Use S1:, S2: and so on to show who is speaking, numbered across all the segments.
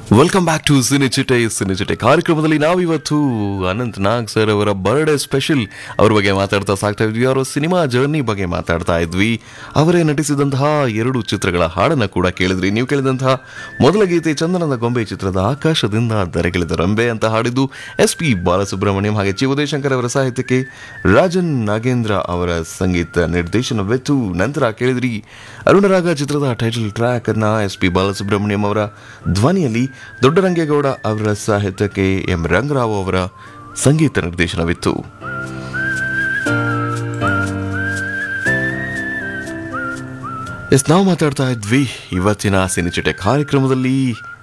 S1: welcome back to ಸಿನಿಚಿಟೆ ಸಿನಿಚಿಟೆ ಕಾರ್ಯಕ್ರಮದಲ್ಲಿ ನಾವಿವತ್ತು ಅನಂತ್ ನಾಗ್ ಸರ್ ಅವರ ಬರ್ಡೇ ಸ್ಪೆಷಲ್ ಅವ್ರ ಬಗ್ಗೆ ಮಾತಾಡ್ತಾ ಸಾಕ್ತಾ ಇದ್ವಿ ಅವರ ಸಿನಿಮಾ ಜರ್ನಿ ಬಗ್ಗೆ ಮಾತಾಡ್ತಾ ಇದ್ವಿ ಅವರೇ ನಟಿಸಿದಂತಹ ಎರಡು ಚಿತ್ರಗಳ ಹಾಡನ್ನ ಕೂಡ ಕೇಳಿದ್ರಿ ನೀವು ಕೇಳಿದಂತಹ ಮೊದಲ ಗೀತೆ ಚಂದನದ ಗೊಂಬೆ ಚಿತ್ರದ ಆಕಾಶದಿಂದ ದರೆಗಿಳಿದ ರಂಬೆ ಅಂತ ಹಾಡಿದ್ದು ಎಸ್ ಪಿ ಬಾಲಸುಬ್ರಹ್ಮಣ್ಯಂ ಹಾಗೆ ಚಿ ಉದಯಶಂಕರ್ ಅವರ ಸಾಹಿತ್ಯಕ್ಕೆ ರಾಜನ್ ನಾಗೇಂದ್ರ ಅವರ ಸಂಗೀತ ನಿರ್ದೇಶನವಿತ್ತು ನಂತರ ಕೇಳಿದ್ರಿ ಅರುಣರಾಗ ಚಿತ್ರದ ಟೈಟಲ್ ಟ್ರ್ಯಾಕ್ ಅನ್ನ ಎಸ್ ಪಿ ಬಾಲಸುಬ್ರಹ್ಮಣ್ಯಂ ಅವರ ಧ್ವನಿಯಲ್ಲಿ ದೊಡ್ಡರಂಗೇಗೌಡ ಅವರ ಸಾಹಿತ್ಯಕ್ಕೆ ಎಂ ರಂಗರಾವ್ ಅವರ ಸಂಗೀತ ನಿರ್ದೇಶನವಿತ್ತು ಎಸ್ ನಾವು ಮಾತಾಡ್ತಾ ಇದ್ವಿ ಇವತ್ತಿನ ಸಿನಿಚಿಟೆ ಕಾರ್ಯಕ್ರಮದಲ್ಲಿ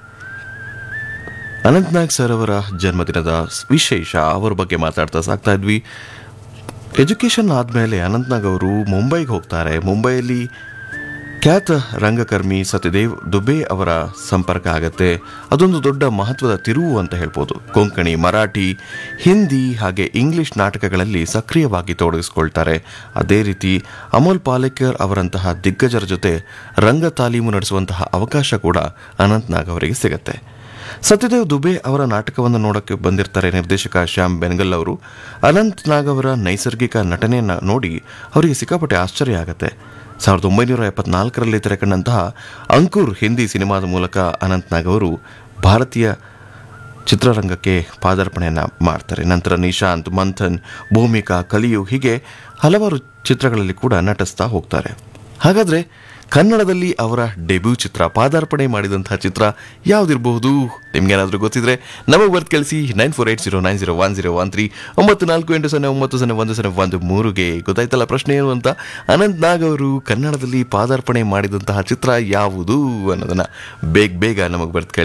S1: ಅನಂತ್ನಾಗ್ ಸರ್ ಅವರ ಜನ್ಮದಿನದ ವಿಶೇಷ ಅವರ ಬಗ್ಗೆ ಮಾತಾಡ್ತಾ ಸಾಕ್ತಾ ಇದ್ವಿ ಎಜುಕೇಷನ್ ಆದಮೇಲೆ ಅನಂತ್ನಾಗ್ ಅವರು ಮುಂಬೈಗೆ ಹೋಗ್ತಾರೆ ಮುಂಬೈಯಲ್ಲಿ ಖ್ಯಾತ ರಂಗಕರ್ಮಿ ಸತ್ಯದೇವ್ ದುಬೆ ಅವರ ಸಂಪರ್ಕ ಆಗತ್ತೆ ಅದೊಂದು ದೊಡ್ಡ ಮಹತ್ವದ ತಿರುವು ಅಂತ ಹೇಳ್ಬೋದು ಕೊಂಕಣಿ ಮರಾಠಿ ಹಿಂದಿ ಹಾಗೆ ಇಂಗ್ಲಿಷ್ ನಾಟಕಗಳಲ್ಲಿ ಸಕ್ರಿಯವಾಗಿ ತೊಡಗಿಸ್ಕೊಳ್ತಾರೆ ಅದೇ ರೀತಿ ಅಮೋಲ್ ಪಾಲೇಕರ್ ಅವರಂತಹ ದಿಗ್ಗಜರ ಜೊತೆ ರಂಗ ತಾಲೀಮು ನಡೆಸುವಂತಹ ಅವಕಾಶ ಕೂಡ ಅನಂತ್ನಾಗ್ ಅವರಿಗೆ ಸಿಗತ್ತೆ ಸತ್ಯದೇವ್ ದುಬೆ ಅವರ ನಾಟಕವನ್ನು ನೋಡಕ್ಕೆ ಬಂದಿರ್ತಾರೆ ನಿರ್ದೇಶಕ ಶ್ಯಾಮ್ ಬೆನ್ಗಲ್ ಅವರು ಅನಂತ್ ನಾಗ್ ಅವರ ನೈಸರ್ಗಿಕ ನಟನೆಯನ್ನ ನೋಡಿ ಅವರಿಗೆ ಸಿಕ್ಕಾಪಟ್ಟೆ ಆಶ್ಚರ್ಯ ಆಗತ್ತೆ ಸಾವಿರದ ಒಂಬೈನೂರ ಎಪ್ಪತ್ನಾಲ್ಕರಲ್ಲಿ ತೆರೆಕಂಡಂತಹ ಅಂಕುರ್ ಹಿಂದಿ ಸಿನಿಮಾದ ಮೂಲಕ ಅನಂತ್ ನಾಗ್ ಅವರು ಭಾರತೀಯ ಚಿತ್ರರಂಗಕ್ಕೆ ಪಾದಾರ್ಪಣೆಯನ್ನು ಮಾಡ್ತಾರೆ ನಂತರ ನಿಶಾಂತ್ ಮಂಥನ್ ಭೂಮಿಕಾ ಕಲಿಯು ಹೀಗೆ ಹಲವಾರು ಚಿತ್ರಗಳಲ್ಲಿ ಕೂಡ ನಟಿಸ್ತಾ ಹೋಗ್ತಾರೆ ಹಾಗಾದ್ರೆ ಕನ್ನಡದಲ್ಲಿ ಅವರ ಡೆಬ್ಯೂ ಚಿತ್ರ ಪಾದಾರ್ಪಣೆ ಮಾಡಿದಂತಹ ಚಿತ್ರ ಯಾವುದಿರಬಹುದು ನಿಮ್ಗೇನಾದರೂ ಗೊತ್ತಿದ್ರೆ ನಮಗೆ ಬರ್ತ್ ಕಳಿಸಿ nine four eight zero nine zero one zero one three ಒಂಬತ್ತು ನಾಲ್ಕು ಎಂಟು ಸೊನ್ನೆ ಒಂಬತ್ತು ಸೊನ್ನೆ ಒಂದು ಸೊನ್ನೆ ಒಂದು ಮೂರುಗೆ ಗೊತ್ತಾಯ್ತಲ್ಲ ಪ್ರಶ್ನೆ ಏನು ಅಂತ ಅನಂತ್ ನಾಗ್ ಅವರು ಕನ್ನಡದಲ್ಲಿ ಪಾದಾರ್ಪಣೆ ಮಾಡಿದಂತಹ ಚಿತ್ರ ಯಾವುದು ಅನ್ನೋದನ್ನ ಬೇಗ ಬೇಗ ನಮಗೆ ಬರ್ತ್ ಕಳಿಸಿ